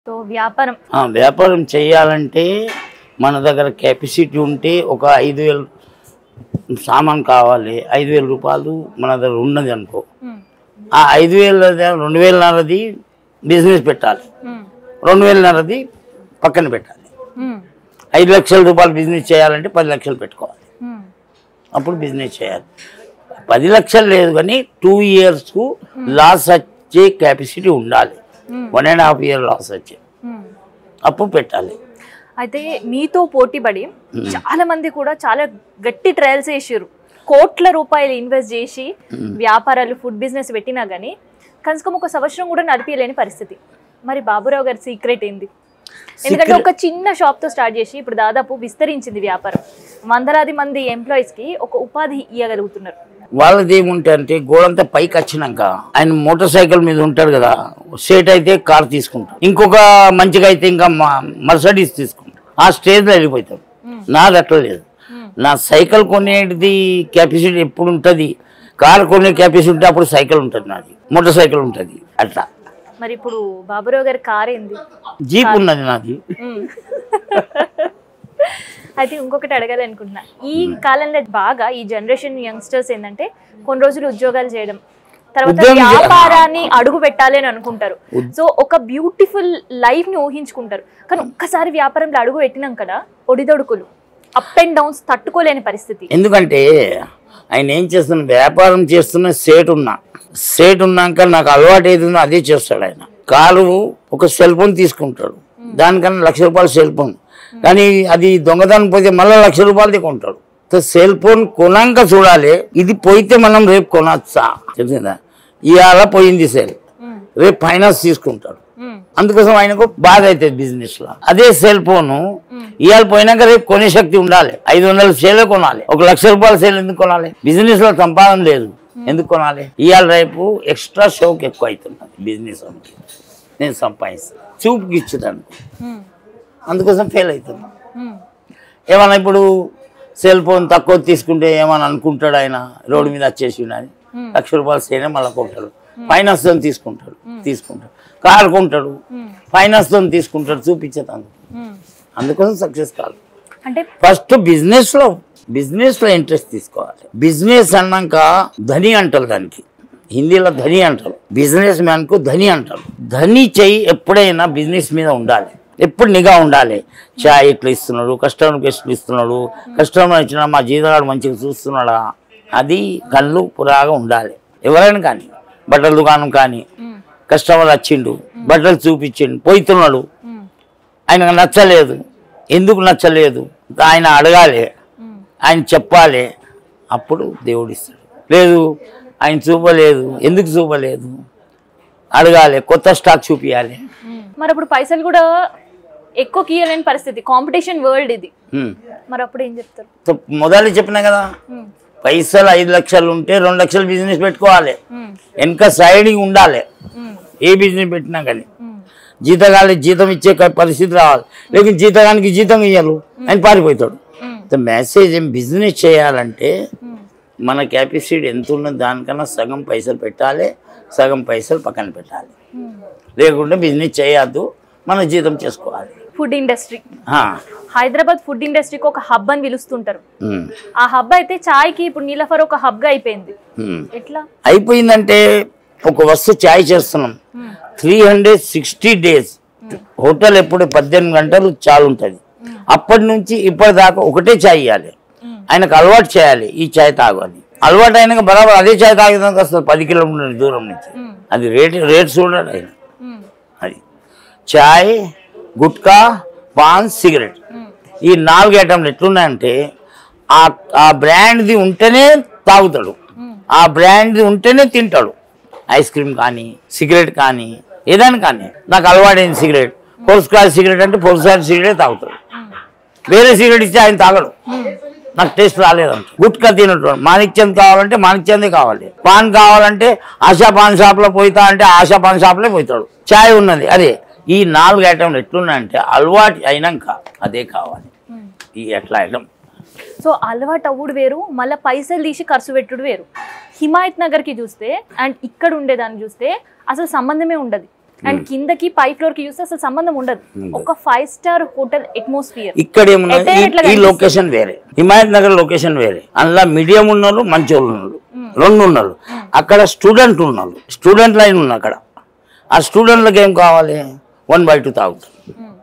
So వ్యాపారం ఆ, వ్యాపారం చేయాలంటే మన దగ్గర కెపాసిటీ ఉంటే ఒక ఐదు వేలు సామాన్ కావాలి ఐదు వేల రూపాయలు మన దగ్గర ఉన్నది అనుకో ఉమ్, ఆ ఐదు వేల రెండు వేలన్నరది బిజినెస్ పెట్టాలి ఉమ్, రెండు వేలన్నరది పక్కన పెట్టాలి ఉమ్, ఐదు లక్షల రూపాయలు బిజినెస్ చేయాలంటే పది లక్షలు పెట్టుకోవాలి ఉమ్, అప్పుడు బిజినెస్ చేయాలి పది లక్షలు లేదు కానీ టూ ఇయర్స్కు లాస్ వచ్చే కెపాసిటీ ఉండాలి Hmm. One and half year loss వచ్చే ఉమ్. అప్పుడు పెట్టాలి అయితే మీతో పోటీపడి చాలా మంది కూడా చాలా గట్టి ట్రయల్స్ చేసారు కోట్ల రూపాయలు ఇన్వెస్ట్ చేసి వ్యాపారాలు ఫుడ్ బిజినెస్ పెట్టినా కానీ కనీసం ఒక సంవత్సరం కూడా నడిపించలేని పరిస్థితి మరి బాబురావు గారి సీక్రెట్ ఏంది ఎందుకంటే ఒక చిన్న షాప్ తో స్టార్ట్ చేసి ఇప్పుడు దాదాపు విస్తరించింది వ్యాపారం వందలాది మంది ఎంప్లాయీస్ కి ఒక ఉపాధి ఇవ్వగలుగుతున్నారు వాళ్ళది ఏముంటే అంటే గోడంతా పైకి వచ్చినాక ఆయన మోటార్ సైకిల్ మీద ఉంటాడు కదా సేట్ అయితే కార్ తీసుకుంటాడు ఇంకొక మంచిగా అయితే ఇంకా మర్సడీస్ తీసుకుంటాడు ఆ స్టేజ్లో వెళ్ళిపోతాడు నాది అట్లా లేదు నా సైకిల్ కొనేది కెపాసిటీ ఎప్పుడు ఉంటుంది కార్ కొనే కెపాసిటీ ఉంటే అప్పుడు సైకిల్ ఉంటుంది నాది మోటార్ సైకిల్ ఉంటుంది అట్లా మరి ఇప్పుడు బాబురావు గారి కార్ ఏంది జీప్ ఉన్నది నాది మ్మ్. అయితే ఇంకొకటి అడగాలి అనుకుంటున్నా ఈ కాలంలో బాగా ఈ జనరేషన్ యంగ్స్టర్స్ ఏంటంటే కొన్ని రోజులు ఉద్యోగాలు చేయడం తర్వాత ఉద్యోగం చే- వ్యాపారాన్ని అడుగు పెట్టాలి అని అనుకుంటారు సో ఒక బ్యూటిఫుల్ లైఫ్ ని ఊహించుకుంటారు కానీ ఒక్కసారి వ్యాపారంలో అడుగు పెట్టినాం కదా ఒడిదొడుకులు అప్ అండ్ డౌన్స్ తట్టుకోలేని పరిస్థితి ఎందుకంటే ఆయన ఏం చేస్తున్న వ్యాపారం చేస్తున్న సేట్ ఉన్నా సేట్ ఉన్నాక నాకు అలవాటు ఏది ఉందో అదే చేస్తాడు ఆయన కారు ఒక సెల్ ఫోన్ తీసుకుంటాడు దానికన్నా లక్ష రూపాయల సెల్ ఫోన్ కానీ అది దొంగతనం పోతే మళ్ళీ లక్ష రూపాయలది కొంటాడు సో సెల్ ఫోన్ కొనాక చూడాలి ఇది పోయితే మనం రేపు కొనచ్చా తెలిసిందా ఇవాళ పోయింది సెల్ మ్మ్. రేపు ఫైనాన్స్ తీసుకుంటాడు మ్మ్. అందుకోసం ఆయనకు బాధ అవుతుంది బిజినెస్ లో అదే సెల్ ఫోన్ ఇవాళ పోయినాక రేపు కొనే శక్తి ఉండాలి ఐదు వందల సేలే కొనాలి ఒక లక్ష రూపాయల సేల్ ఎందుకు కొనాలి బిజినెస్ లో సంపాదన లేదు ఎందుకు కొనాలి ఇవాళ రేపు ఎక్స్ట్రా షోక్ ఎక్కువ అవుతున్నది బిజినెస్ వానికి నేను సంపాదిస్తాను చూపుకి ఇచ్చేదాన్ని మ్మ్. అందుకోసం ఫెయిల్ అవుతుంది మ్మ్. ఏమన్నా ఇప్పుడు సెల్ ఫోన్ తక్కువ తీసుకుంటే ఏమని అనుకుంటాడు ఆయన రోడ్డు మీద వచ్చేసి అని లక్ష రూపాయలు సేనే మళ్ళీ కొంటాడు ఫైనాన్స్ తో తీసుకుంటాడు తీసుకుంటాడు కారు కొంటాడు మ్మ్. ఫైనాన్స్ తో తీసుకుంటాడు చూపించేదాన్ని మ్మ్. అందుకోసం సక్సెస్ కాదు అంటే ఫస్ట్ బిజినెస్ లో బిజినెస్ లో ఇంట్రెస్ట్ తీసుకోవాలి బిజినెస్ అన్నాక ధని అంటారు దానికి హిందీలో ధని అంటారు బిజినెస్ మ్యాన్ కు ధని అంటారు ధని చెయ్యి ఎప్పుడైనా బిజినెస్ మీద ఉండాలి ఎప్పుడు నిఘా ఉండాలి చాయ్ ఇట్లా ఇస్తున్నాడు కస్టమర్కి ఎట్లు ఇస్తున్నాడు కస్టమర్ ఇచ్చిన మా జీతగాడు మంచిగా చూస్తున్నాడా అది కళ్ళు పురాగా ఉండాలి ఎవరైనా కానీ బట్టల దుకాణం కానీ మ్మ్. కస్టమర్ వచ్చిండు బట్టలు చూపించిండు పోతున్నాడు మ్మ్. ఆయనకు నచ్చలేదు ఎందుకు నచ్చలేదు ఆయన అడగాలి మ్మ్. ఆయన చెప్పాలి అప్పుడు దేవుడు ఇస్తాడు లేదు ఆయన చూపలేదు ఎందుకు చూపలేదు అడగాలి కొత్త స్టాక్ చూపించాలి మరి అప్పుడు పైసలు కూడా ఎక్కువ కీయలేని పరిస్థితి కాంపిటీషన్ వరల్డ్ ఇది హ్మ్. మరి అప్పుడు ఏం చెప్తారు సో మొదలు చెప్పినా కదా మ్మ్. పైసలు ఐదు లక్షలు ఉంటే రెండు లక్షలు బిజినెస్ పెట్టుకోవాలి మ్మ్. వెనక సైడింగ్ ఉండాలి మ్మ్. ఏ బిజినెస్ పెట్టినా కానీ మ్మ్. జీతగాలి జీతం ఇచ్చే క- పరిస్థితి రావాలి లేకపోతే జీతగానికి జీతం ఇయ్యాలి ఆయన పారిపోతాడు మ్మ్. మెసేజ్ ఏం బిజినెస్ చేయాలంటే మ్మ్. మన క్యాపాసిటీ ఎంత ఉన్నదో దానికన్నా సగం పైసలు పెట్టాలి సగం పైసలు పక్కన పెట్టాలి మ్మ్. లేకుంటే బిజినెస్ చేయొద్దు మన జీతం చేసుకోవాలి ఫుడ్ ఇండస్ట్రీ ఆ, హైదరాబాద్ ఫుడ్ ఇండస్ట్రీకి ఒక హబ్ అని పిలుస్తుంటారు ఉమ్, ఆ హబ్ అయితే చాయ్కి ఇప్పుడు నీలఫర్ ఒక హబ్ గా అయిపోయింది ఉమ్. ఎట్లా అయిపోయిందంటే ఒక వస్తువు ఛాయ్ చేస్తున్నాం మ్మ్. Three hundred sixty days hotel ఎప్పుడు పద్దెనిమిది గంటలు చాలు ఉంటుంది అప్పటి నుంచి ఇప్పటిదాకా ఒకటే ఛాయ్ ఇవ్వాలి మ్మ్. ఆయనకు అలవాటు చేయాలి ఈ ఛాయ్ తాగాలి అలవాటు అయినాక బరాబర్ అదే ఛాయ్ తాగడానికి వస్తుంది పది కిలోమీటర్ల దూరం నుంచి మ్మ్. అది రేట్ రేట్ చూడాలి ఆయన మ్మ్. అది చాయ్ గుట్కా పాన్ సిగరెట్ మ్మ్. ఈ నాలుగు ఐటమ్లు ఎట్లున్నాయంటే ఆ ఆ బ్రాండ్ది ఉంటేనే తాగుతాడు మ్మ్. ఆ బ్రాండ్ది ఉంటేనే తింటాడు ఐస్ క్రీమ్ కానీ సిగరెట్ కానీ ఏదైనా కానీ నాకు అలవాటైంది సిగరెట్ ఫోర్ స్క్వార్ సిగరెట్ అంటే ఫోర్ స్క్వార్ సిగరెట్ తాగుతాడు మ్మ్. వేరే సిగరెట్ ఇస్తే ఆయన తాగడు మ్మ్. నాకు టేస్ట్ రాలేదంట గుట్కా తినట్టు మాణిక్చంద్ కావాలంటే మాణిక్చందే కావాలి పాన్ కావాలంటే ఆశా పాన్ షాప్లో పోయితా అంటే ఆశా పాన్ షాప్లో పోతాడు చాయ్ ఉన్నది అదే ఈ నాలుగు ఐటమ్లు ఎట్లున్నాయంటే అలవాటు అయినాక అదే కావాలి మ్మ్. ఈ ఎట్లా ఐటమ్ సో అలవాటు అవ్వుడు వేరు మళ్ళీ పైసలు తీసి ఖర్చు పెట్టుడు వేరు హిమాయత్ నగర్కి చూస్తే అండ్ ఇక్కడ ఉండేదాన్ని చూస్తే అసలు సంబంధమే ఉండదు అండ్ కిందకి పై ఫ్లోర్ కి చూస్తే అసలు సంబంధం ఉండదు ఒక ఫైవ్ స్టార్ హోటల్ అట్మాస్ఫియర్ ఇక్కడ ఏమున్నది ఎట్లా ఈ- ఎట్లా ఈ లొకేషన్ వేరే హిమాయత్ నగర్ లొకేషన్ వేరే అందులో మీడియం ఉన్నారు మంచి వాళ్ళు ఉన్నారు రెండు ఉన్నారు అక్కడ స్టూడెంట్ ఉన్నారు స్టూడెంట్ లైన్ ఉంది అక్కడ ఆ స్టూడెంట్లకు ఏం కావాలి వన్ బై టూ తాగుతారు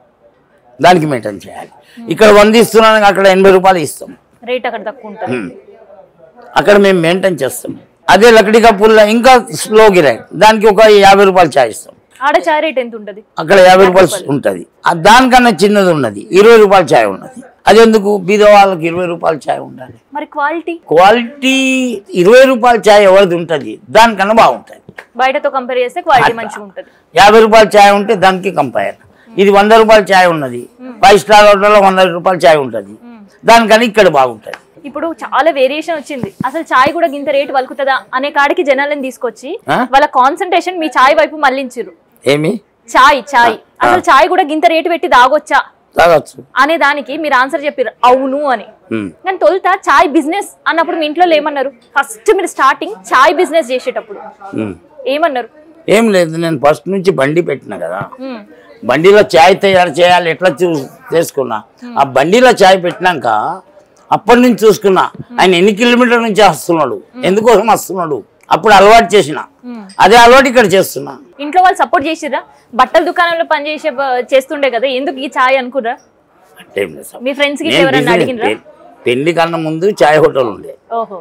దానికి మెయింటైన్ చేయాలి ఇక్కడ వంద ఇస్తున్నాను అక్కడ ఎనభై రూపాయలు ఇస్తాం రేట్ అక్కడ తక్కువ ఉంటుంది ఉమ్. అక్కడ మేము మెయింటైన్ చేస్తాం అదే లకడీ కప్పుల్లో ఇంకా స్లో గిరాయి దానికి ఒక యాభై రూపాయలు చాయ్ ఇస్తాం ఆడ చాయ్ రేట్ ఎంత ఉంటుంది అక్కడ యాభై రూపాయలు ఉంటుంది ఆ దానికన్నా చిన్నది ఉన్నది ఇరవై రూపాయల చాయ్ ఉన్నది అదెందుకు బీద వాళ్ళకి ఇరవై రూపాయల చాయ్ ఉండాలి మరి క్వాలిటీ క్వాలిటీ ఇరవై రూపాయల చాయ్ ఎవరిది ఉంటుంది దానికన్నా బాగుంటుంది బయటతో కంపేర్ చేస్తే క్వాలిటీ మంచిగా ఉంటుంది యాభై రూపాయల చాయ్ ఉంటే దానికి కంపేర్ ఇది వంద రూపాయల చాయ్ ఉన్నది ఫైవ్ స్టార్ హోటల్లో వంద రూపాయల చాయ్ ఉంటుంది దానికన్నా ఇక్కడ బాగుంటుంది ఇప్పుడు చాలా వేరియేషన్ వచ్చింది అసలు చాయ్ కూడా గింత రేటు వలుకుతుందా అనే కాడికి జనాలను తీసుకొచ్చి ఆ? వాళ్ళ కాన్సన్ట్రేషన్ మీ చాయ్ వైపు మళ్ళించిర్రు ఏమి చాయ్ చాయ్ అసలు చాయ్ కూడా గింత రేటు పెట్టి తాగొచ్చా తాగొచ్చు అనే దానికి మీరు ఆన్సర్ చెప్పారు అవును అని ఉమ్. కానీ తొలుత చాయ్ బిజినెస్ అన్నప్పుడు మీ ఇంట్లో ఏమన్నారు ఫస్ట్ మీరు స్టార్టింగ్ చాయ్ బిజినెస్ చేసేటప్పుడు ఉమ్. ఏమన్నారు ఏం లేదు నేను ఫస్ట్ నుంచి బండి పెట్టిన కదా ఉమ్, బండిలో చాయ్ తయారు చేయాలి ఎట్లా చూ చేసుకున్నా ఆ బండిలో చాయ్ పెట్టినాక అప్పటి నుంచి చూసుకున్నా ఆయన ఎన్ని కిలోమీటర్ల నుంచి వస్తున్నాడు ఎందుకోసం వస్తున్నాడు అప్పుడు అలవాటు చేసిన ఉమ్. అదే అలవాటు ఇక్కడ చేస్తున్నా ఇంట్లో వాళ్ళు సపోర్ట్ చేసిర్రా బట్టల దుకాణంలో పని చేసే బ- చేస్తుండే కదా ఎందుకు ఈ చాయ్ అనుకుర్రా అంటే ఏం లేదు సార్. మీ ఫ్రెండ్స్ కి నేను ఎవరైనా business- అడిగినరా పె- పెళ్లి కన్నా ముందు చాయ్ హోటల్ ఉండే ఓహో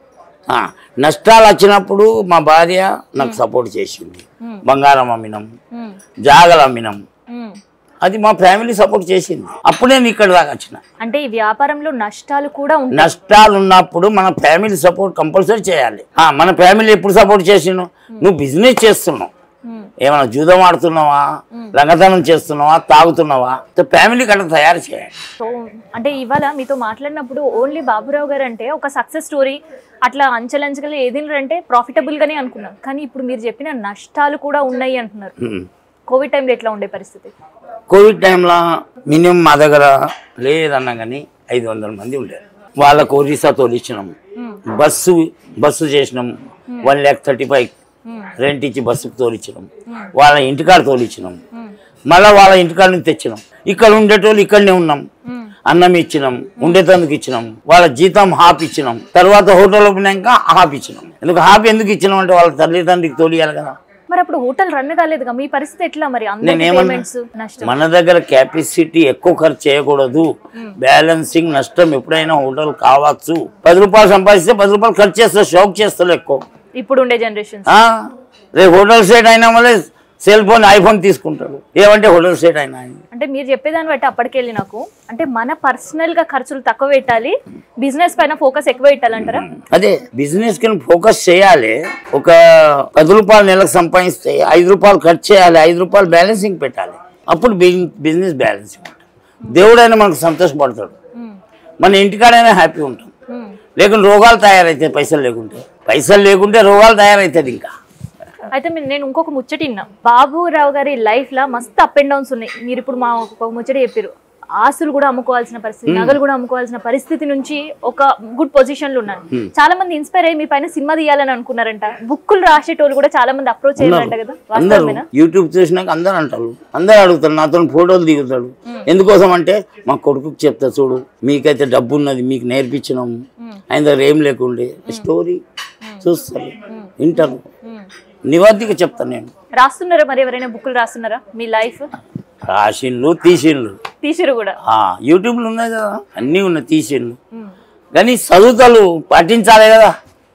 ఆ, నష్టాలు వచ్చినప్పుడు మా భార్య నాకు సపోర్ట్ చేసింది Hmm. బంగారం అమ్మినాం ఉమ్, జాగలు అమ్మినాం ఉమ్. అది మా ఫ్యామిలీ సపోర్ట్ చేసింది అప్పుడు నేను ఇక్కడ దాకా వచ్చిన అంటే ఈ వ్యాపారంలో నష్టాలు కూడా ఉంటాయి నష్టాలు ఉన్నప్పుడు మన ఫ్యామిలీ సపోర్ట్ కంపల్సరీ చేయాలి ఆ, మన ఫ్యామిలీ ఎప్పుడు సపోర్ట్ చేసిండు నువ్వు బిజినెస్ చేస్తున్నావు ఉమ్, ఏమైనా జూదం ఆడుతున్నావా రంగతనం చేస్తున్నావా తాగుతున్నావా ఫ్యామిలీ కట్ట తయారు చేయాలి సో అంటే ఇవాళ మీతో మాట్లాడినప్పుడు ఓన్లీ బాబురావు గారు అంటే ఒక సక్సెస్ స్టోరీ అట్లా అంచెలంచెలు ఏదిండ్రు అంటే ప్రాఫిటబుల్ గానే అనుకున్నాం కానీ ఇప్పుడు మీరు చెప్పిన నష్టాలు కూడా ఉన్నాయి అంటున్నారు ఉమ్. కోవిడ్ టైంలో ఎట్లా ఉండే పరిస్థితి కోవిడ్ టైంలో మినిమం మా దగ్గర లేదన్నా కానీ ఐదు వందల మంది ఉండేది వాళ్ళకు ఒరిస్సా తోలిచ్చినాం ఉమ్, బస్సు బస్సు చేసినాం వన్ ల్యాక్ థర్టీ ఫైవ్ ఉమ్, రెంట్ ఇచ్చి బస్సుకు తోలిచ్చినాం వాళ్ళ ఇంటికాడ తోలిచ్చినాం ఉమ్, మళ్ళీ వాళ్ళ ఇంటికాడ నుంచి తెచ్చినాం ఇక్కడ ఉండేటోళ్ళు ఇక్కడనే ఉన్నాం ఉమ్. అన్నం ఇచ్చినాం ఉండేటందుకు ఇచ్చినాం వాళ్ళ జీతం హాఫ్ ఇచ్చినాం తర్వాత హోటల్ ఓపెనాక హాఫ్ ఇచ్చినాం ఎందుకు హాఫ్ ఎందుకు ఇచ్చినాం అంటే వాళ్ళ తల్లిదండ్రికి తోలియాలి కదా మరి అప్పుడు హోటల్ రన్ కాలేదుగా మీ పరిస్థితి ఎట్లా మరి అందరి నేనేమన్నా పేమెంట్స్ నష్టం మన దగ్గర కెపాసిటీ ఎక్కువ ఖర్చు చేయకూడదు బ్యాలెన్సింగ్ నష్టం ఎప్పుడైనా హోటల్ కావచ్చు పది రూపాయలు సంపాదిస్తే పది రూపాయలు ఖర్చు చేస్తా షాక్ చేస్తారు ఎక్కువ ఇప్పుడు ఉండే జనరేషన్ ఆ? రేపు హోటల్ సెట్ అయినా మళ్ళీ సెల్ ఫోన్ ఐఫోన్ తీసుకుంటాడు ఏమంటే హోటల్ సెట్ అయినా అని. అంటే మీరు చెప్పేదాన్ని బట్టి అప్పటికెళ్ళి నాకు అంటే మన పర్సనల్ గా ఖర్చులు తక్కువ పెట్టాలి బిజినెస్ పైన ఫోకస్ ఎక్కువ పెట్టాలంటారా అదే బిజినెస్ కి ఫోకస్ చేయాలి ఒక పది రూపాయలు నెలకు సంపాదిస్తే ఐదు రూపాయలు ఖర్చు చేయాలి ఐదు రూపాయలు బ్యాలెన్సింగ్ పెట్టాలి అప్పుడు బిజినెస్ బ్యాలెన్సింగ్ ఉంటుంది దేవుడైనా మనకు సంతోషపడతాడు ఉమ్, మన ఇంటికాడైనా హ్యాపీ ఉంటాం ఉమ్. లేకుంటే రోగాలు తయారవుతాయి పైసలు లేకుంటే పైసలు లేకుంటే రోగాలు తయారవుతుంది ఇంకా అయితే మీరు- నేను ఇంకొక ముచ్చట విన్నా బాబురావు గారి లైఫ్ లా మస్తు అప్ అండ్ డౌన్స్ ఉన్నాయి మీరు ఇప్పుడు మా ఒక ముచ్చట చెప్పారు ఆస్తులు కూడా అమ్ముకోవాల్సిన పరిస్థితి నగలు కూడా అమ్ముకోవాల్సిన పరిస్థితి నుంచి ఒక గుడ్ పొజిషన్ లో ఉన్నారు చాలా మంది ఇన్స్పైర్ అయ్యి మీ పైన సినిమా తీయాలని అనుకున్నారంట బుక్కులు రాసేటోళ్ళు కూడా చాలా మంది అప్రోచ్ అయ్యారంట కదా అందరూ వాస్తవమేనా యూట్యూబ్ చూసినాక అందరూ అంటారు అందరూ అడుగుతారు నాతో ఫోటోలు దిగుతాడు ఎందుకోసం అంటే మా కొడుకుకి చెప్తా చూడు మీకైతే డబ్బు ఉన్నది మీకు నేర్పించినాము ఆయన దగ్గర ఏం లేకుండే స్టోరీ చూస్తారు వింటారు ఉమ్. నివాదిగా చెప్తాను నేను రాస్తున్నారా మరి ఎవరైనా బుక్కులు రాస్తున్నారా మీ లైఫ్ రాసిండ్లు తీసిండ్లు తీసిరు కూడా ఆ, యూట్యూబ్లో ఉన్నాయి కదా అన్నీ ఉన్నాయి తీసిండ్లు ఉమ్. కానీ చదువుతాలు పాటించాలి కదా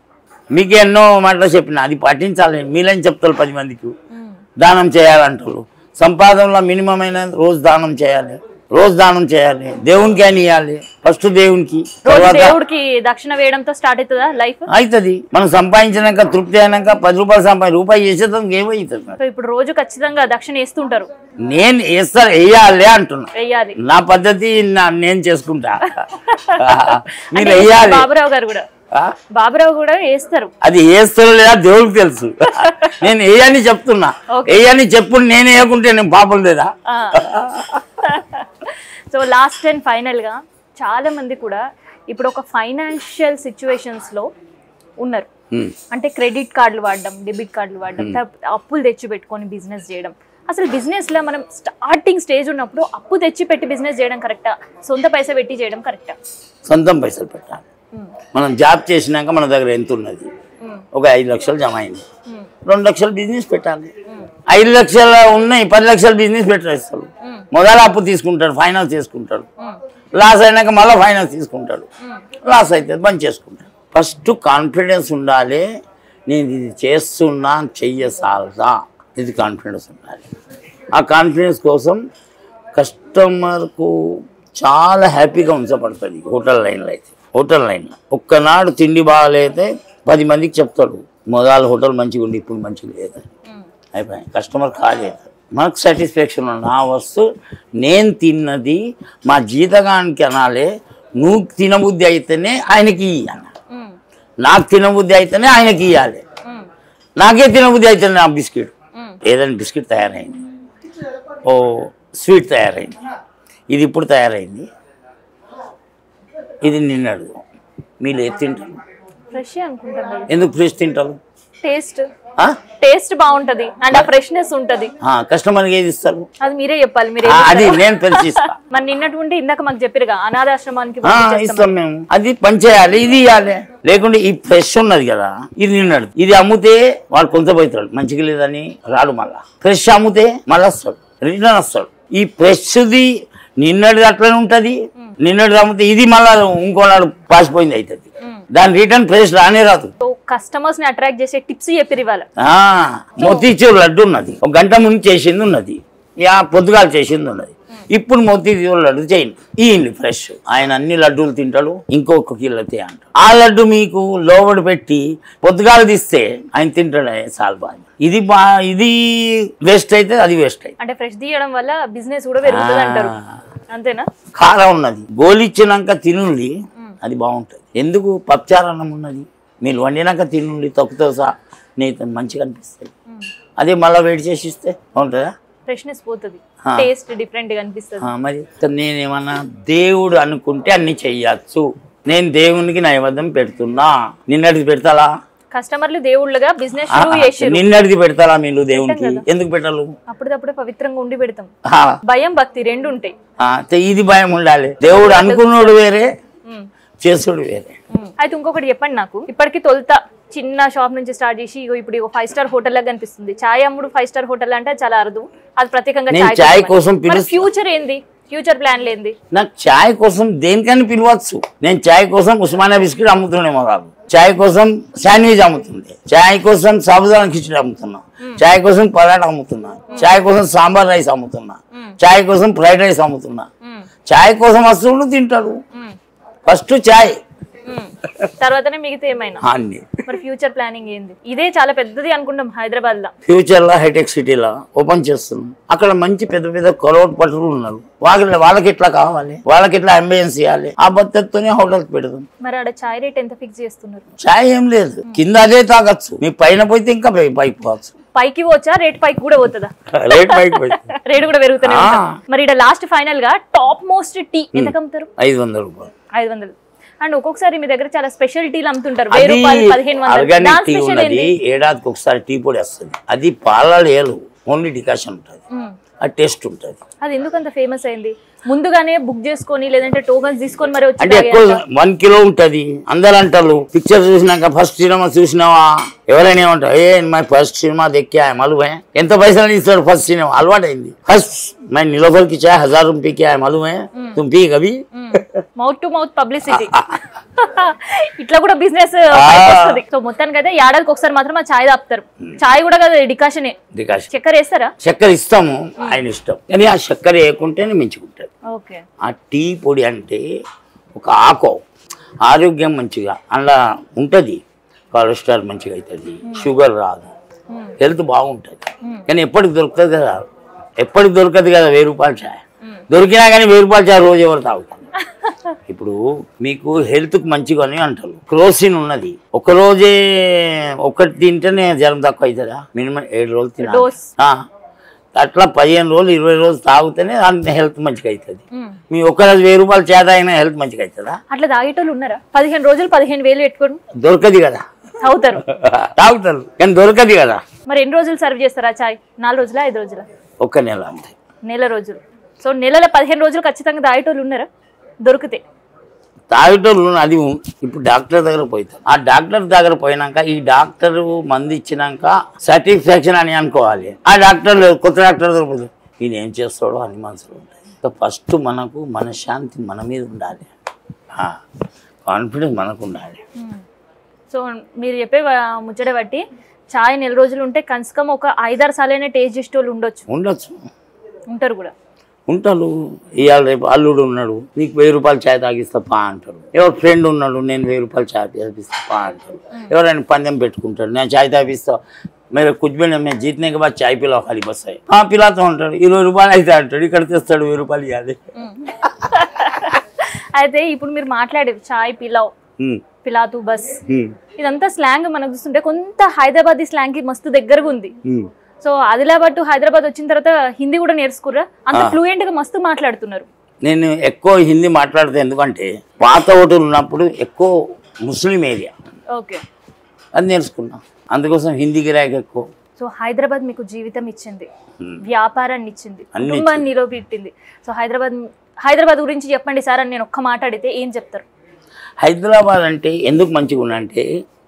మీకు ఎన్నో మాటలు చెప్పిన అది పాటించాలి మీలని చెప్తారు పది మందికి ఉమ్. దానం చేయాలంటారు సంపాదనలో మినిమం అయిన రోజు దానం చేయాలి రోజు దానం చేయాలి దేవునికి అని ఇవ్వాలి ఫస్ట్ దేవునికి రోజు తర్వాత దేవుడికి దక్షిణ వేయడంతో స్టార్ట్ అవుతుందా లైఫ్ అవుతుంది మనం సంపాదించినాక తృప్తి అయినాక పది రూపాయలు సంపాది రూపాయి చేసేదానికి ఏమవుతుంది సో ఇప్పుడు రోజు ఖచ్చితంగా దక్షిణ వేస్తుంటారు నేను వేస్తా వేయాలి అంటున్నా వెయ్యాలి నా పద్ధతి నా- నేను చేసుకుంటా మీరు అంటే వేయాలి బాబురావు గారు కూడా ఆ? బాబురావు కూడా వేస్తారు అది వేస్తారో లేదా దేవుడికి తెలుసు నేను వేయని చెప్తున్నా Okay. వేయని చెప్పు నేను వేయకుంటే నేను పాపం లేదా సో లాస్ట్ అండ్ ఫైనల్ గా చాలా మంది కూడా ఇప్పుడు ఒక ఫైనాన్షియల్ సిచ్యువేషన్స్ లో ఉన్నారు ఉమ్. అంటే క్రెడిట్ కార్డులు వాడడం డెబిట్ కార్డులు వాడడం తర్వాత అప్పులు తెచ్చి పెట్టుకొని బిజినెస్ చేయడం అసలు బిజినెస్ లో మనం స్టార్టింగ్ స్టేజ్ ఉన్నప్పుడు అప్పు తెచ్చి పెట్టి బిజినెస్ చేయడం కరెక్టా సొంత పైసా పెట్టి చేయడం కరెక్టా సొంతం పైసలు పెట్టాలి మనం జాబ్ చేసినాక మన దగ్గర ఎంత ఉన్నది ఒక ఐదు లక్షలు జమ అయింది రెండు లక్షలు బిజినెస్ పెట్టాలి ఐదు లక్షలు ఉన్నాయి పది లక్షలు బిజినెస్ పెట్టేస్తారు మొదలు అప్పు తీసుకుంటాడు ఫైనాన్స్ తీసుకుంటాడు లాస్ అయినాక మళ్ళీ ఫైనాన్స్ తీసుకుంటాడు లాస్ అయితే బంద్ చేసుకుంటాడు ఫస్ట్ కాన్ఫిడెన్స్ ఉండాలి నేను ఇది చేస్తున్నా చెయ్యసాలదా ఇది కాన్ఫిడెన్స్ ఉండాలి ఆ కాన్ఫిడెన్స్ కోసం కస్టమర్కు చాలా హ్యాపీగా ఉంచబడుతుంది హోటల్ లైన్లో అయితే హోటల్ లైన్లో ఒక్కనాడు తిండి బాగాలైతే పది మందికి చెప్తాడు మొదలు హోటల్ మంచిగా ఉండి ఇప్పుడు మంచిగా లేదు అయిపోయి కస్టమర్ కాలేదు మనకు సాటిస్ఫాక్షన్ ఉంది నా వస్తు నేను తిన్నది మా జీతగానికి అనాలి నువ్వు తినబుద్ధి అయితేనే ఆయనకి ఇయ్యి అన్న నాకు తినబుద్ధి అయితేనే ఆయనకి ఇవ్వాలి నాకే తినబుద్ధి అయితేనే నా బిస్కెట్ ఏదైనా బిస్కెట్ తయారైంది ఓ స్వీట్ తయారైంది ఇది ఇప్పుడు తయారైంది ఇది నిన్నడు మీరు ఏది తింటారు ఫ్రెష్ అనుకుంటాం కదా ఎందుకు ఫ్రెష్ తింటారు టేస్ట్ ఆ? టేస్ట్ బాగుంటది అండ్ ఆ ఫ్రెష్నెస్ ఉంటది ఆ, కస్టమర్కి ఏది ఇస్తారు అది మీరే చెప్పాలి మీరే ఆ, అది నేను పెంచిస్తా మరి నిన్నటి ఉంటే ఇందాక మాకు చెప్పారుగా అనాథాశ్రమానికి ఆ, పంపించేస్తాం. ఇస్తాం మేము అది పనిచేయాలి ఇది ఇవ్వాలి లేకుంటే ఈ ఫ్రెష్ ఉన్నది కదా ఇది నిన్నడు ఇది అమ్మితే వాడు కొంత పోతాడు మంచిగా లేదని రాడు మళ్ళా ఫ్రెష్ అమ్మితే మళ్ళీ వస్తాడు రిటర్న్ వస్తాడు ఈ ఫ్రెష్ది నిన్నటిది అట్లనే ఉంటది నిన్నటిది అమ్మితే ఇది మళ్ళా ఇంకోనాడు పాసిపోయింది అవుతుంది దాని రిటర్న్ ఫ్రెష్ రానే రాదు సో కస్టమర్స్ ని అట్రాక్ట్ చేసే టిప్స్ చెప్పారు ఇవాళ ఆ, మోతీచూర్ లడ్డు ఉన్నది ఒక గంట ముందు చేసింది ఉన్నది యా పొద్దుగాలు చేసింది ఉన్నది ఇప్పుడు మోతీచూర్ లడ్డు చేయండి ఇయ్యండి ఫ్రెష్ ఆయన అన్ని లడ్డూలు తింటాడు ఇంకొక కిలో తే అంటాడు ఆ లడ్డు మీకు లోబడి పెట్టి పొద్దుగాలు తీస్తే ఆయన తింటాడు చాలా బాగా ఇది బా ఇది వేస్ట్ అయితే అది వేస్ట్ అయితే అంటే ఫ్రెష్ తీయడం వల్ల బిజినెస్ కూడా పెరుగుతుంది అంటారు అంతేనా కారం ఉన్నది గోలిచ్చినాక తినుండి అది బాగుంటుంది ఎందుకు పప్చారన్నం ఉన్నది మీరు వండినాక తినుండి తొక్కుతో సహా నీకు మంచిగా అనిపిస్తుంది అదే మళ్ళీ వెయిట్ చేసి ఇస్తే బాగుంటుందా ఫ్రెష్నెస్ పోతుంది ఆ. టేస్ట్ డిఫరెంట్ గా అనిపిస్తుంది ఆ, మరి నేనేమన్నా దేవుడు అనుకుంటే అన్ని చెయ్యొచ్చు నేను దేవునికి నైవేద్యం పెడుతున్నా నిన్నటిది పెడతాలా కస్టమర్లు దేవుళ్ళుగా బిజినెస్ ఆ, షురూ చేసారు నిన్నటిది పెడతారా మీరు దేవునికి ఎందుకు పెట్టాలి అప్పటిదప్పుడే పవిత్రంగా ఉండి పెడతాం ఆ, భయం భక్తి రెండు ఉంటాయి ఆ, తే- ఇది భయం ఉండాలి దేవుడు అనుకున్నాడు వేరే ఉమ్. చేసుడు వేరే ఉమ్. అయితే ఇంకొకటి చెప్పండి నాకు ఇప్పటికి తొలుత చిన్న షాప్ నుంచి స్టార్ట్ చేసి ఇగో ఇప్పుడు ఫైవ్ స్టార్ హోటల్ లాగా కనిపిస్తుంది చాయ్ అమ్ముడు ఫైవ్ స్టార్ హోటల్ అంటే చాలా అరుదు అది ప్రత్యేకంగా నేను చాయ్ చాయ్ కోసమని. కోసం మరి పిలుస్తా ఫ్యూచర్ ఏంది ఫ్యూచర్ ప్లాన్ లేంది నాకు చాయ్ కోసం దేనికని పిలవచ్చు నేను చాయ్ కోసం ఉస్మానియా బిస్కెట్ అమ్ముతున్నామో కాదు చాయ్ కోసం శాండ్విచ్ అమ్ముతుంది చాయ్ కోసం సాబుదానా కిచడి అమ్ముతున్నా చాయ్ కోసం పరాటా అమ్ముతున్నా చాయ్ కోసం సాంబార్ రైస్ అమ్ముతున్నా చాయ్ కోసం ఫ్రైడ్ రైస్ అమ్ముతున్నా ఉమ్. చాయ్ కోసం వస్తువులు తింటాడు ఉమ్. ఫస్ట్ చాయ్ ఉమ్. తర్వాతనే మిగతా ఏమైనా అన్ని మరి ఫ్యూచర్ ప్లానింగ్ ఏంది ఇదే చాలా పెద్దది అనుకుంటాం హైదరాబాద్ లో ఫ్యూచర్లో హైటెక్ సిటీలో ఓపెన్ చేస్తున్నాం అక్కడ మంచి పెద్ద పెద్ద కరోడ్ పట్టులు ఉన్నారు వాళ్ళకి వాళ్ళకి ఎట్లా కావాలి వాళ్ళకి ఎట్లా అంబియన్స్ ఇవ్వాలి ఆ పద్ధతితోనే హోటల్కి పెడదాం మరి ఆడ చాయ్ రేట్ ఎంత ఫిక్స్ చేస్తున్నారు చాయ్ ఏం లేదు కింద అదే తాగొచ్చు మీ పైన పోతే ఇంకా పై- పైకి పోవచ్చు పైకి పోవచ్చా రేట్ పైకి కూడా పోతుందా రేట్ పైకి పోయి రేట్ కూడా పెరుగుతూనే ఆ. ఉంటుంది. మరి ఇక్కడ లాస్ట్ ఫైనల్ గా టాప్ మోస్ట్ టీ ఎంత అమ్ముతారు ఐదు వందల రూపాయలు ఐదు వందలు అండ్ ఒక్కొక్కసారి మీ దగ్గర చాలా స్పెషల్ టీలు అమ్ముతుంటారు వెయ్యి అది రూపాయలు పదిహేను వందలు ఆర్గానిక్ దాని టీ స్పెషల్ ఉన్నది ఏంది ఏడాదికి ఒకసారి టీ పొడి వస్తుంది అది పాల లేలు ఓన్లీ డికాషన్ ఉంటుంది మ్మ్. ఆ టేస్ట్ ఉంటుంది అది ఎందుకంత ఫేమస్ అయింది ముందుగానే బుక్ చేసుకొని లేదంటే టోకన్స్ తీసుకొని మరి వచ్చి అంటే ఎక్కువ తాగేయాలి. వన్ కిలో ఉంటది అందరు అంటారు పిక్చర్ చూసినాక ఫస్ట్ సినిమా చూసినావా ఎవరైనా ఏమంటారు ఏ మై ఫస్ట్ సినిమా దెక్కా मालूम है ఎంత పైసలు ఇస్తాడు ఫస్ట్ సినిమా అలవాటైంది ఫస్ట్ మై నిలోఫర్ కి చాయ్ హజార్ రూపాయ కి मालूम है तुम पी कभी మౌత్ టు మౌత్ పబ్లిసిటీ ఇట్లా కూడా బిజినెస్ వస్తుంది సో మొత్తానికి అయితే ఏడాదికి ఒకసారి మాత్రం ఆ చాయ్ తాపుతారు చాయ్ కూడా కదా డికాషనే డికాషన్ చక్కెర వేస్తారా చక్కెర ఇస్తాము ఆయన ఇష్టం కానీ ఆ చక్కెర వేయకుంటేనే మించుకుంటాడు ఓకే ఆ టీ పొడి అంటే ఒక ఆకు ఆరోగ్యం మంచిగా అందులో ఉంటుంది కొలెస్ట్రాల్ మంచిగా అవుతుంది షుగర్ రాదు హెల్త్ బాగుంటుంది కానీ ఎప్పటికి దొరుకుతుంది కదా ఎప్పటికి దొరకదు కదా వెయ్యి రూపాయల చాయ్ దొరికినా కానీ వెయ్యి రూపాయల చాయ్ రోజు ఎవరు తాగుతారు ఇప్పుడు మీకు హెల్త్కి మంచిగా అని అంటారు క్రోసిన్ ఉన్నది ఒక రోజే ఒకటి తింటేనే జ్వరం తక్కువ అవుతుందా మినిమం ఏడు రోజులు తినాలి డోస్ ఆ, అట్లా పదిహేను రోజులు ఇరవై రోజులు తాగితేనే దానికి హెల్త్ మంచిగా అవుతుంది మీ ఒక్క రోజు వెయ్యి రూపాయలు చేత అయినా హెల్త్ మంచిగా అవుతుందా అట్లా తాగేటోళ్ళు ఉన్నారా పదిహేను రోజులు పదిహేను వేలు పెట్టుకోండి దొరకదు కదా తాగుతారు తాగుతారు కానీ దొరకదు కదా మరి ఎన్ని రోజులు సర్వ్ చేస్తారా చాయ్ నాలుగు రోజులా ఐదు రోజులా ఒక్క నెల అంతే నెల రోజులు సో నెలలో పదిహేను రోజులు ఖచ్చితంగా తాగేటోళ్ళు ఉన్నారా దొరికితే తాగేటోళ్ళు అది ఇప్పుడు డాక్టర్ దగ్గర పోతారు ఆ డాక్టర్ దగ్గర పోయినాక ఈ డాక్టర్ మందు ఇచ్చినాక సాటిస్ఫాక్షన్ అని అనుకోవాలి ఆ డాక్టర్ కొత్త డాక్టర్ దగ్గర పోతే ఈయన ఏం చేస్తాడో అని మనసులో ఉంటుంది ఫస్ట్ మనకు మనశ్శాంతి మన మీద ఉండాలి కాన్ఫిడెన్స్ మనకు ఉండాలి సో మీరు చెప్పే వా- ముచ్చట బట్టి చాయ్ నెల రోజులు ఉంటే కనీసం ఒక ఐదారు సార్లైనా టేస్ట్ చేసేటోళ్ళు ఉండొచ్చు ఉండొచ్చు ఉంటారు కూడా ఉంటారు ఇవాళ రేపు అల్లుడు ఉన్నాడు నీకు వెయ్యి రూపాయలు ఛాయ్ తాగిస్తా పా అంటాడు ఎవరు ఫ్రెండ్ ఉన్నాడు నేను వెయ్యి రూపాయలు ఛాయ్ తాగిస్తా పా అంటాడు ఎవరైనా పందెం పెట్టుకుంటాడు నేను ఛాయ్ తాగిస్తా మీరు కుజ్బిన్ మేము జీతనే బాగా చాయ్ పిల్ల ఖాళీ బస్తాయి ఆ పిల్లతో ఉంటాడు ఇరవై రూపాయలు అయితే అంటాడు ఇక్కడ తెస్తాడు వెయ్యి రూపాయలు ఇవ్వాలి అయితే ఇప్పుడు మీరు మాట్లాడేది చాయ్ పిలావ్ ఉమ్, పిలాతు బస్ ఉమ్, ఇదంతా స్లాంగ్ మనకు చూస్తుంటే కొంత హైదరాబాద్ స్లాంగ్ కి మస్తు దగ్గరగా ఉంది ఉమ్. సో ఆదిలాబాద్ టు హైదరాబాద్ వచ్చిన తర్వాత హిందీ కూడా నేర్చుకుర్రా అంత ఫ్లూయెంట్ గా మస్తు మాట్లాడుతున్నారు నేను ఎక్కువ హిందీ మాట్లాడితే ఎందుకంటే పాత ఓటులు ఉన్నప్పుడు ఎక్కువ ముస్లిం ఏరియా ఓకే అది నేర్చుకున్నా అందుకోసం హిందీ గిరాక్ ఎక్కువ సో హైదరాబాద్ మీకు జీవితం ఇచ్చింది Hmm. వ్యాపారాన్ని ఇచ్చింది అన్ని కుటుంబాన్ని నిలబెట్టింది సో హైదరాబాద్ హైదరాబాద్ గురించి చెప్పండి సార్ అని నేను ఒక్క మాట అడిగితే ఏం చెప్తారు హైదరాబాద్ అంటే ఎందుకు మంచిగా ఉందంటే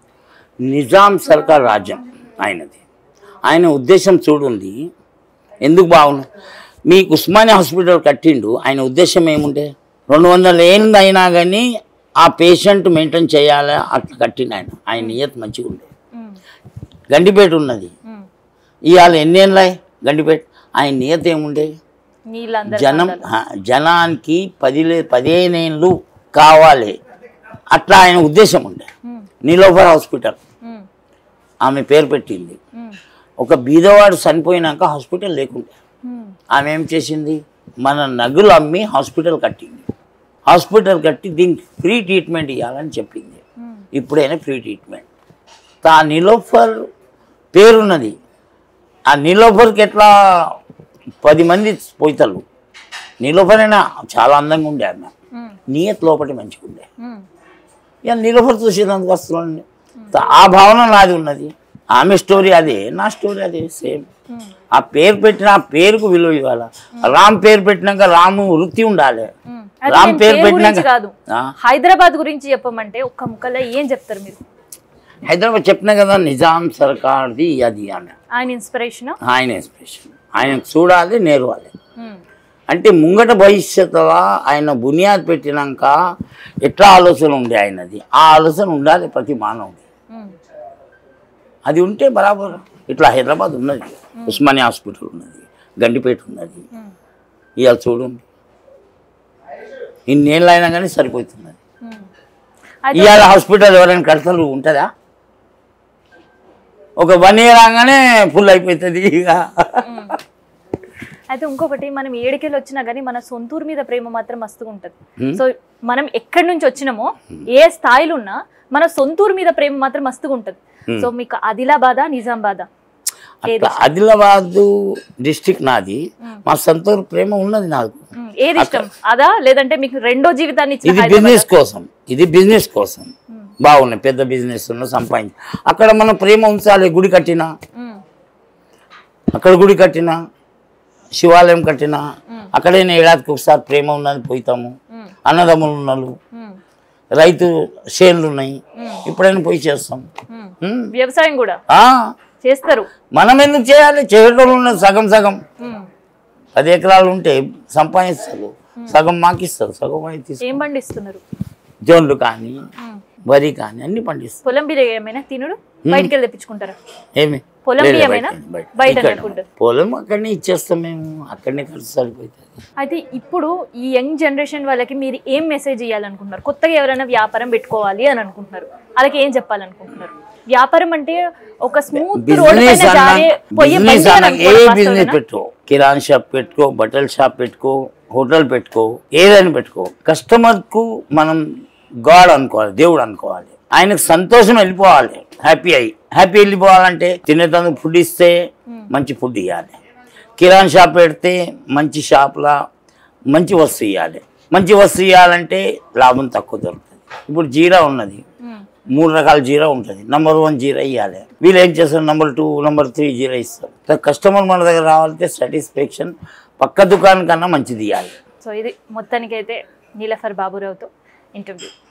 నిజాం సర్కార్ రాజ్యం ఆయనది ఆయన ఉద్దేశం చూడుంది ఎందుకు బాగుంది మీకు ఉస్మానియా హాస్పిటల్ కట్టిండు ఆయన ఉద్దేశం ఏముంటే రెండు వందల ఏళ్ళు అయినా కానీ ఆ పేషెంట్ మెయింటైన్ చేయాలి అట్లా కట్టిండు ఆయన ఆయన నియత్ మంచిగా ఉండే మ్మ్. గండిపేట ఉన్నది మ్మ్. ఇవాళ ఎన్నేళ్ళాయి గండిపేట ఆయన నియత ఏముండే నీళ్ళందరూ జనం ఆ, జనానికి పదిలే పదిహేనేళ్ళు కావాలి అట్లా ఆయన ఉద్దేశం ఉండే మ్మ్. నీలోఫర్ హాస్పిటల్ మ్మ్. ఆమె పేరు పెట్టింది మ్మ్. ఒక బీదవాడు చనిపోయినాక హాస్పిటల్ లేకుండే మ్మ్. ఆమె ఏం చేసింది మన నగులు అమ్మి హాస్పిటల్ కట్టింది హాస్పిటల్ కట్టి దీనికి ఫ్రీ ట్రీట్మెంట్ ఇవ్వాలని చెప్పింది మ్మ్. ఇప్పుడైనా ఫ్రీ ట్రీట్మెంట్ ఆ నిలోఫర్ పేరున్నది ఆ నిలోఫర్కి ఎట్లా పది మంది పోయితలు నిలోఫర్ అయినా చాలా అందంగా ఉండే ఆమె మ్మ్. నియత్ లోపటి మంచిగా ఉండే మ్మ్. ఇక నిలోఫర్ చూసేందుకు వస్తున్నాను ఆ భావన నాది ఉన్నది ఆమె స్టోరీ అదే నా స్టోరీ అదే సేమ్ మ్మ్. ఆ పేరు పెట్టిన ఆ పేరుకు విలువ ఇవ్వాలి రామ్ పేరు పెట్టినాక రాము వృత్తి ఉండాలి మ్మ్. అది రామ్ నేను పేరు పేరు గురించి పెట్టినాక కాదు ఆ, హైదరాబాద్ గురించి చెప్పమంటే ఒక్క ముక్కలో ఏం చెప్తారు మీరు హైదరాబాద్ చెప్పిన కదా నిజాం సర్కార్ది అది అని ఆయన ఇన్స్పిరేషన్ ఆయన ఇన్స్పిరేషన్ ఆయన చూడాలి నేర్వాలి అంటే ముంగట భవిష్యత్తులో ఆయన బునియాద్ పెట్టినాక ఎట్లా ఆలోచన ఉండే ఆయనది ఆ ఆలోచన ఉండాలి ప్రతి మానవుడి అది ఉంటే బరాబర్ ఇట్లా హైదరాబాద్ ఉన్నది ఉస్మానియా హాస్పిటల్ ఉన్నది గండిపేట ఉన్నది ఇవాళ చూడండి ఇన్నేళ్ళు అయినా కానీ సరిపోతున్నది అయితే ఇవాళ హాస్పిటల్ ఎవరైనా కడతలు ఉంటుందా ఒక వన్ ఇయర్ రాగానే ఫుల్ అయిపోతుంది ఇక అయితే ఇంకొకటి మనం ఏడికెళ్ళి వచ్చినా కానీ మన సొంతూరు మీద ప్రేమ మాత్రం మస్తుగా ఉంటుంది సో మనం ఎక్కడి నుంచి వచ్చినామో ఏ స్థాయిలో ఉన్నా మన సొంతూరు మీద ప్రేమ మాత్రం మస్తుగా ఉంటుంది సో మీకు ఆదిలాబాదా నిజామాబాదా ఏది అట్లా ఆదిలాబాద్ డిస్టిక్ నాది మా సొంత ప్రేమ ఉన్నది నాకు ఉమ్, ఏది ఇష్టం అదా లేదంటే మీకు రెండో జీవితాన్ని ఇచ్చిన ఇది హైదరాబాద్ బిజినెస్ కోసం ఇది బిజినెస్ కోసం బాగున్నాయి పెద్ద బిజినెస్ ఉన్న సంపాదించి అక్కడ మనం ప్రేమ ఉంచాలి గుడి కట్టినా ఉమ్, అక్కడ గుడి కట్టినా శివాలయం కట్టినా అక్కడైనా ఏడాదికి ఒకసారి ప్రేమ ఉన్నది పోతాము ఉమ్, అన్నదమ్ములు ఉన్నారు ఉమ్, రైతు షేర్లు ఉన్నాయి ఎప్పుడైనా పోయి చేస్తాం ఉమ్. ఉమ్. వ్యవసాయం కూడా ఆ, చేస్తారు మనం ఎందుకు చేయాలి చేయడం ఉన్నది సగం సగం ఉమ్. పది ఎకరాలు ఉంటే సంపాదిస్తారు సగం మాకిస్తారు సగం అయితే తీసుకు ఏం పండిస్తున్నారు జోన్లు కానీ ఉమ్. వరి కానీ అన్ని పండిస్తారు పొలం బియ్యం ఏమైనా తినుడు బయటికి వెళ్ళి తెప్పించుకుంటారా ఏమి పొలం లేదు, బియ్యమేనా బయట, బయట. బయట ఇక్కడ. అనుకుంటారు పొలం అక్కడనే ఇచ్చేస్తాం మేము అక్కడనే ఖర్చు సరిపోతుంది అయితే ఇప్పుడు ఈ యంగ్ జనరేషన్ వాళ్ళకి మీరు ఏం మెసేజ్ ఇవ్వాలనుకుంటున్నారు కొత్తగా ఎవరైనా వ్యాపారం పెట్టుకోవాలి అని అనుకుంటున్నారు వాళ్ళకి ఏం చెప్పాలనుకుంటున్నారు వ్యాపారం అంటే ఒక స్మూత్ రోడ్ బిజినెస్ పైన జారే పోయే బిజినెస్ బండి అని అన్న ఏ అనుకోవడం బిజినెస్ వాస్తవేనా? పెట్టుకో కిరాణా షాప్ పెట్టుకో బట్టల షాప్ పెట్టుకో హోటల్ పెట్టుకో ఏదైనా పెట్టుకో కస్టమర్ కు మనం గాడ్ అనుకోవాలి దేవుడు అనుకోవాలి ఆయనకు సంతోషం వెళ్ళిపోవాలి హ్యాపీ అయ్యి హ్యాపీ వెళ్ళిపోవాలంటే తినేటందుకు ఫుడ్ ఇస్తే మంచి ఫుడ్ ఇవ్వాలి కిరాణా షాప్ పెడితే మంచి షాప్లా మంచి వస్తువు ఇవ్వాలి మంచి వస్తువు ఇవ్వాలంటే లాభం తక్కువ దొరుకుతుంది ఇప్పుడు జీరా ఉన్నది ఉమ్, మూడు రకాల జీరా ఉంటుంది నంబర్ వన్ జీరా ఇవ్వాలి వీళ్ళు ఏం చేస్తారు నంబర్ టూ నంబర్ త్రీ జీరా ఇస్తారు కస్టమర్ మన దగ్గర రావాలంటే సాటిస్ఫాక్షన్ పక్క దుకాణం కన్నా మంచిది ఇవ్వాలి సో ఇది మొత్తానికైతే నీలఫర్ బాబురావుతో ఇంటర్వ్యూ